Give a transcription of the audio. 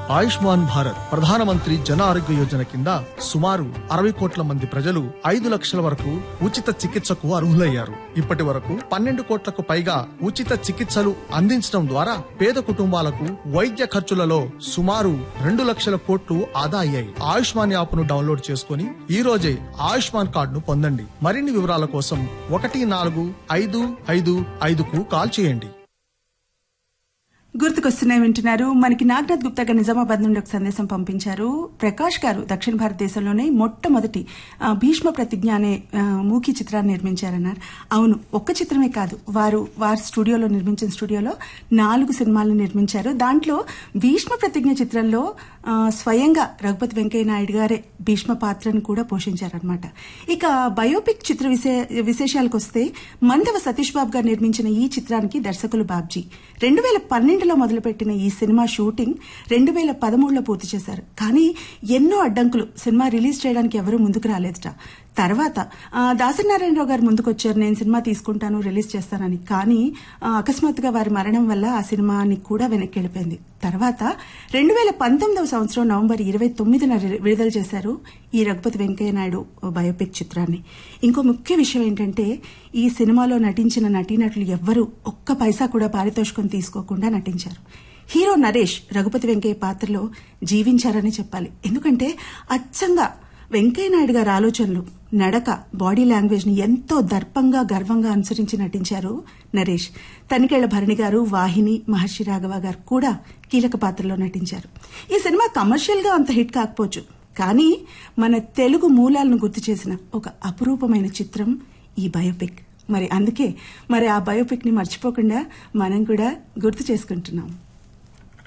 ఆయుష్మాన్ భారత్ ప్రధానమంత్రి జన ఆరోగ్య యోజన కింద సుమారు అరవై కోట్ల మంది ప్రజలు ఐదు లక్షల వరకు ఉచిత చికిత్సకు అర్హులయ్యారు ఇప్పటి వరకు పన్నెండు కోట్లకు పైగా ఉచిత చికిత్సలు అందించడం ద్వారా పేద కుటుంబాలకు వైద్య ఖర్చులలో సుమారు రెండు లక్షల కోట్లు ఆదా అయ్యాయి ఆయుష్మాన్ యాప్ ను డౌన్లోడ్ చేసుకుని ఈ రోజే ఆయుష్మాన్ కార్డును పొందండి మరిన్ని వివరాల కోసం ఒకటి నాలుగు ఐదు ఐదు ఐదుకు కాల్ చేయండి గుర్తుకొస్తున్నాయి వింటున్నారు మనకి నాగనాథ్ గుప్తా గారు నిజామాబాద్ నుండి ఒక సందేశం పంపించారు ప్రకాష్ గారు దక్షిణ భారతదేశంలోనే మొట్టమొదటి ఆ, భీష్మ ప్రతిజ్ఞ అనే ఆ, మూకీ చిత్రాన్ని నిర్మించారన్నారు అవును ఒక్క చిత్రమే కాదు వారు వారి స్టూడియోలో నిర్మించిన స్టూడియోలో నాలుగు సినిమాలను నిర్మించారు దాంట్లో భీష్మ ప్రతిజ్ఞ చిత్రంలో ఆ, స్వయంగా రఘుపతి వెంకయ్య నాయుడు గారే భీష్మ పాత్రను కూడా పోషించారనమాట ఇక బయోపిక్ చిత్ర విశే- విశేషాలకు వస్తే మందవ సతీష్ బాబు గారు నిర్మించిన ఈ చిత్రానికి దర్శకులు బాబ్జీ రెండు వేల పన్నెండులో మొదలుపెట్టిన ఈ సినిమా షూటింగ్ రెండు వేల పదమూడులో పూర్తి చేశారు కానీ ఎన్నో అడ్డంకులు సినిమా రిలీజ్ చేయడానికి ఎవరూ ముందుకు రాలేదట తర్వాత ఆ, దాసనారాయణరావు గారు ముందుకు వచ్చారు నేను సినిమా తీసుకుంటాను రిలీజ్ చేస్తానని కానీ ఆ, అకస్మాత్తుగా వారి మరణం వల్ల ఆ సినిమాని కూడా వెనక్కి వెళ్ళిపోయింది తర్వాత రెండు వేల పంతొమ్మిదవ సంవత్సరం నవంబర్ ఇరవై తొమ్మిదిన రి- విడుదల చేశారు ఈ రఘుపతి వెంకయ్య నాయుడు బయోపిక్ చిత్రాన్ని ఇంకో ముఖ్య విషయం ఏంటంటే ఈ సినిమాలో నటించిన నటీనటులు ఎవ్వరూ ఒక్క పైసా కూడా పారితోషికం తీసుకోకుండా నటించారు హీరో నరేష్ రఘుపతి వెంకయ్య పాత్రలో జీవించారని చెప్పాలి ఎందుకంటే అచ్చంగా వెంకయ్య నాయుడు గారి ఆలోచనలు నడక బాడీ లాంగ్వేజ్ ని ఎంతో దర్పంగా గర్వంగా అనుసరించి నటించారు నరేష్ తనికేళ్ల భరణి గారు వాహిని మహర్షి రాఘవ గారు కూడా కీలక పాత్రలో నటించారు ఈ సినిమా కమర్షియల్ గా అంత హిట్ కాకపోవచ్చు కానీ మన తెలుగు మూలాలను గుర్తు చేసిన ఒక అపురూపమైన చిత్రం ఈ బయోపిక్ మరి అందుకే మరి ఆ బయోపిక్ ని మర్చిపోకుండా మనం కూడా గుర్తు చేసుకుంటున్నాం